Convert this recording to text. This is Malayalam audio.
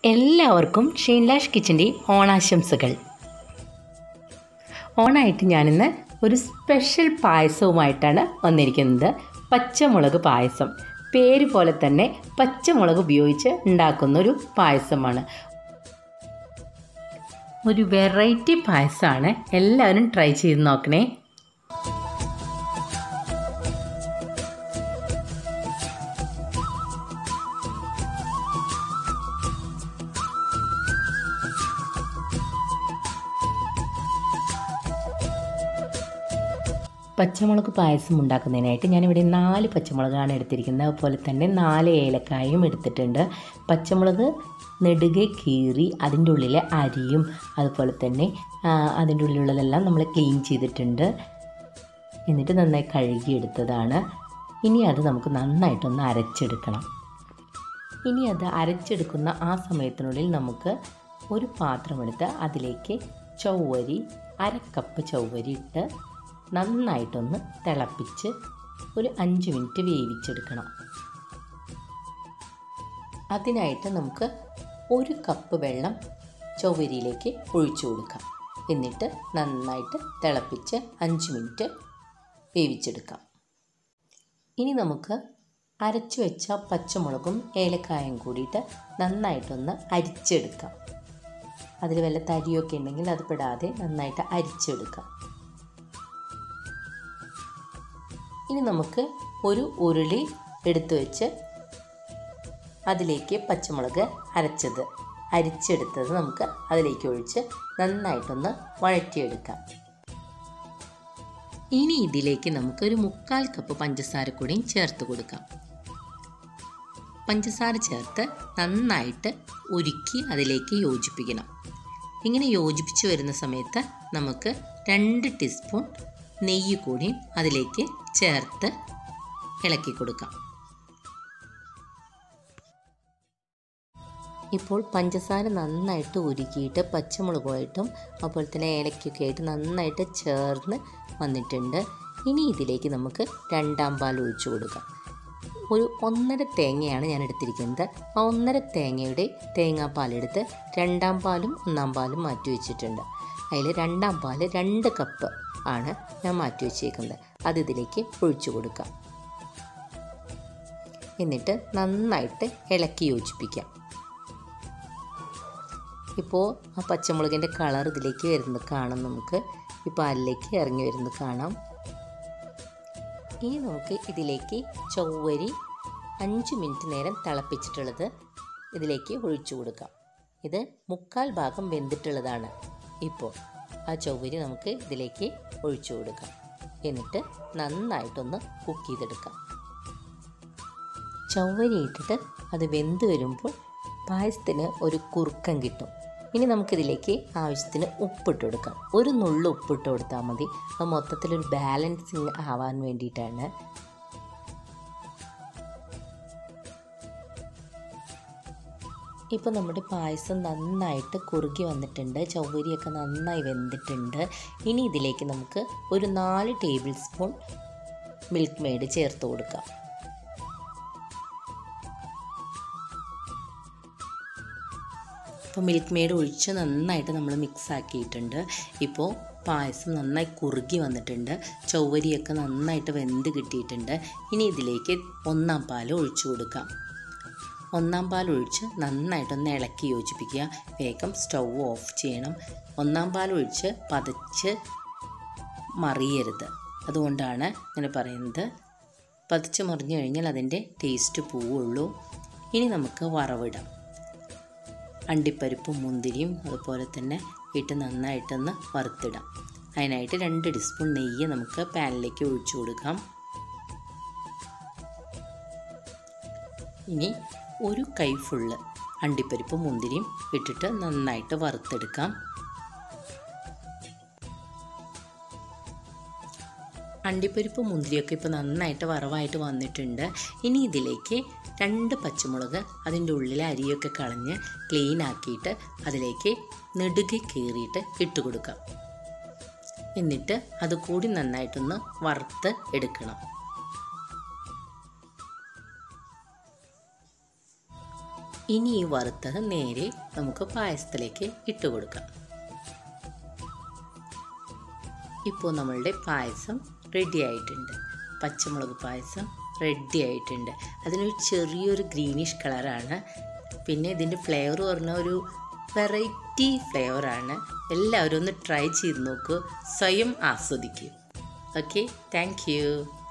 എല്ലാവർക്കും ഷീൻലാഷ് കിച്ചൻ്റെ ഓണാശംസകൾ ഓണായിട്ട് ഞാനിന്ന് ഒരു സ്പെഷ്യൽ പായസവുമായിട്ടാണ് വന്നിരിക്കുന്നത് പച്ചമുളക് പായസം പേര് പോലെ തന്നെ പച്ചമുളക് ഉപയോഗിച്ച് ഉണ്ടാക്കുന്ന ഒരു പായസമാണ് ഒരു വെറൈറ്റി പായസമാണ് എല്ലാവരും ട്രൈ ചെയ്ത് നോക്കണേ പച്ചമുളക് പായസം ഉണ്ടാക്കുന്നതിനായിട്ട് ഞാനിവിടെ നാല് പച്ചമുളകാണ് എടുത്തിരിക്കുന്നത് അതുപോലെ തന്നെ നാല് ഏലക്കായും എടുത്തിട്ടുണ്ട് പച്ചമുളക് നെടുകെ കീറി അതിൻ്റെ ഉള്ളിലെ അരിയും അതുപോലെ തന്നെ അതിൻ്റെ ഉള്ളിലുള്ളതെല്ലാം നമ്മൾ ക്ലീൻ ചെയ്തിട്ടുണ്ട് എന്നിട്ട് നന്നായി കഴുകിയെടുത്തതാണ് ഇനി അത് നമുക്ക് നന്നായിട്ടൊന്ന് അരച്ചെടുക്കണം ഇനി അത് അരച്ചെടുക്കുന്ന ആ സമയത്തിനുള്ളിൽ നമുക്ക് ഒരു പാത്രമെടുത്ത് അതിലേക്ക് ചൗവരി അരക്കപ്പ് ചൗവരി ഇട്ട് നന്നായിട്ടൊന്ന് തിളപ്പിച്ച് ഒരു അഞ്ച് മിനിറ്റ് വേവിച്ചെടുക്കണം അതിനായിട്ട് നമുക്ക് ഒരു കപ്പ് വെള്ളം ചൗവരിയിലേക്ക് ഒഴിച്ചു കൊടുക്കാം എന്നിട്ട് നന്നായിട്ട് തിളപ്പിച്ച് അഞ്ച് മിനിറ്റ് വേവിച്ചെടുക്കാം ഇനി നമുക്ക് അരച്ചു വെച്ച പച്ചമുളകും ഏലക്കായും കൂടിയിട്ട് നന്നായിട്ടൊന്ന് അരിച്ചെടുക്കാം അതിൽ വല്ല തരിയൊക്കെ ഉണ്ടെങ്കിൽ അത് പെടാതെ നന്നായിട്ട് അരിച്ചെടുക്കാം ഇനി നമുക്ക് ഒരു ഉരുളി എടുത്തു വെച്ച് അതിലേക്ക് പച്ചമുളക് അരച്ചത് അരിച്ചെടുത്തത് നമുക്ക് അതിലേക്ക് ഒഴിച്ച് നന്നായിട്ടൊന്ന് വഴറ്റിയെടുക്കാം ഇനി ഇതിലേക്ക് നമുക്ക് ഒരു മുക്കാൽ കപ്പ് പഞ്ചസാര കൂടിയും ചേർത്ത് കൊടുക്കാം പഞ്ചസാര ചേർത്ത് നന്നായിട്ട് ഉരുക്കി അതിലേക്ക് യോജിപ്പിക്കണം ഇങ്ങനെ യോജിപ്പിച്ച് വരുന്ന സമയത്ത് നമുക്ക് രണ്ട് ടീസ്പൂൺ നെയ്യ് കൂടി അതിലേക്ക് ചേർത്ത് ഇളക്കി കൊടുക്കാം ഇപ്പോൾ പഞ്ചസാര നന്നായിട്ട് ഉരുക്കിയിട്ട് പച്ചമുളകുമായിട്ടും അതുപോലെ തന്നെ ഏലക്കൊക്കെ ആയിട്ട് നന്നായിട്ട് ചേർന്ന് വന്നിട്ടുണ്ട് ഇനി ഇതിലേക്ക് നമുക്ക് രണ്ടാം പാൽ ഒഴിച്ചു കൊടുക്കാം ഒരു ഒന്നര തേങ്ങയാണ് ഞാൻ എടുത്തിരിക്കുന്നത് ആ ഒന്നര തേങ്ങയുടെ തേങ്ങാപ്പാലെടുത്ത് രണ്ടാം പാലും ഒന്നാം പാലും മാറ്റി വെച്ചിട്ടുണ്ട് അതിൽ രണ്ടാം പാല് രണ്ട് കപ്പ് ആണ് ഞാൻ മാറ്റി വെച്ചേക്കുന്നത് അത് ഇതിലേക്ക് ഒഴിച്ചു കൊടുക്കാം എന്നിട്ട് നന്നായിട്ട് ഇളക്കി യോജിപ്പിക്കാം ഇപ്പോൾ ആ പച്ചമുളകിൻ്റെ കളർ ഇതിലേക്ക് വരുന്നത് കാണാം നമുക്ക് ഈ പാലിലേക്ക് ഇറങ്ങി വരുന്നത് കാണാം ഇനി നമുക്ക് ഇതിലേക്ക് ചൊവ്വരി അഞ്ച് മിനിറ്റ് നേരം തിളപ്പിച്ചിട്ടുള്ളത് ഇതിലേക്ക് ഒഴിച്ചു കൊടുക്കാം ഇത് മുക്കാൽ ഭാഗം വെന്തിട്ടുള്ളതാണ് ഇപ്പോൾ ആ ചൊവ്വരി നമുക്ക് ഇതിലേക്ക് ഒഴിച്ചു കൊടുക്കാം എന്നിട്ട് നന്നായിട്ടൊന്ന് കുക്ക് ചെയ്തെടുക്കാം ചൊവ്വരി ഇട്ടിട്ട് അത് വെന്ത് വരുമ്പോൾ പായസത്തിന് ഒരു കുറുക്കം കിട്ടും ഇനി നമുക്കിതിലേക്ക് ആവശ്യത്തിന് ഉപ്പിട്ട് കൊടുക്കാം ഒരു നുള്ളു ഉപ്പിട്ട് കൊടുത്താൽ മതി അത് മൊത്തത്തിലൊരു ബാലൻസിങ് ആവാൻ വേണ്ടിയിട്ടാണ് ഇപ്പോൾ നമ്മുടെ പായസം നന്നായിട്ട് കുറുകി വന്നിട്ടുണ്ട് ചൗവരിയൊക്കെ നന്നായി വെന്തിട്ടുണ്ട് ഇനി ഇതിലേക്ക് നമുക്ക് ഒരു നാല് ടേബിൾ സ്പൂൺ മിൽക്ക് മെയ്ഡ് ചേർത്ത് കൊടുക്കാം ഇപ്പോൾ മിൽക്ക് മെയ്ഡ് ഒഴിച്ച് നന്നായിട്ട് നമ്മൾ മിക്സ് ആക്കിയിട്ടുണ്ട് ഇപ്പോൾ പായസം നന്നായി കുറുകി വന്നിട്ടുണ്ട് ചൗവരിയൊക്കെ നന്നായിട്ട് വെന്ത് കിട്ടിയിട്ടുണ്ട് ഇനി ഇതിലേക്ക് ഒന്നാം പാൽ ഒഴിച്ചു കൊടുക്കാം ഒന്നാം പാൽ ഒഴിച്ച് നന്നായിട്ടൊന്ന് ഇളക്കി യോജിപ്പിക്കുക വേഗം സ്റ്റൗ ഓഫ് ചെയ്യണം ഒന്നാം പാൽ ഒഴിച്ച് പതച്ച് മറിയരുത് അതുകൊണ്ടാണ് ഇങ്ങനെ പറയുന്നത് പതിച്ച് മറിഞ്ഞു കഴിഞ്ഞാൽ അതിൻ്റെ ടേസ്റ്റ് പോവുള്ളൂ ഇനി നമുക്ക് വറവിടാം അണ്ടിപ്പരിപ്പും മുന്തിരിയും അതുപോലെ തന്നെ ഇട്ട് നന്നായിട്ടൊന്ന് വറുത്തിടാം അതിനായിട്ട് രണ്ട് ടീസ്പൂൺ നെയ്യ് നമുക്ക് പാനിലേക്ക് ഒഴിച്ചു കൊടുക്കാം ഇനി ഒരു കൈ ഫുള്ള് അണ്ടിപ്പരിപ്പും മുന്തിരിയും ഇട്ടിട്ട് നന്നായിട്ട് വറുത്തെടുക്കാം അണ്ടിപ്പരിപ്പ് മുന്തിരിയൊക്കെ ഇപ്പോൾ നന്നായിട്ട് വറവായിട്ട് വന്നിട്ടുണ്ട് ഇനി ഇതിലേക്ക് രണ്ട് പച്ചമുളക് അതിൻ്റെ ഉള്ളിലെ അരിയൊക്കെ കളഞ്ഞ് ക്ലീൻ ആക്കിയിട്ട് അതിലേക്ക് നെടുകെ കീറിയിട്ട് ഇട്ട് കൊടുക്കാം എന്നിട്ട് അത് കൂടി നന്നായിട്ടൊന്ന് വറുത്ത് എടുക്കണം ഇനി ഈ വറുത്തത് നേരെ നമുക്ക് പായസത്തിലേക്ക് ഇട്ട് കൊടുക്കാം ഇപ്പോൾ നമ്മളുടെ പായസം റെഡി ആയിട്ടുണ്ട് പച്ചമുളക് പായസം റെഡി ആയിട്ടുണ്ട് അതിനൊരു ചെറിയൊരു ഗ്രീനിഷ് കളറാണ് പിന്നെ ഇതിൻ്റെ ഫ്ലേവർ പറഞ്ഞാൽ ഒരു വെറൈറ്റി ഫ്ലേവറാണ് എല്ലാവരും ഒന്ന് ട്രൈ ചെയ്ത് നോക്കൂ സ്വയം ആസ്വദിക്കൂ ഓക്കെ താങ്ക് യു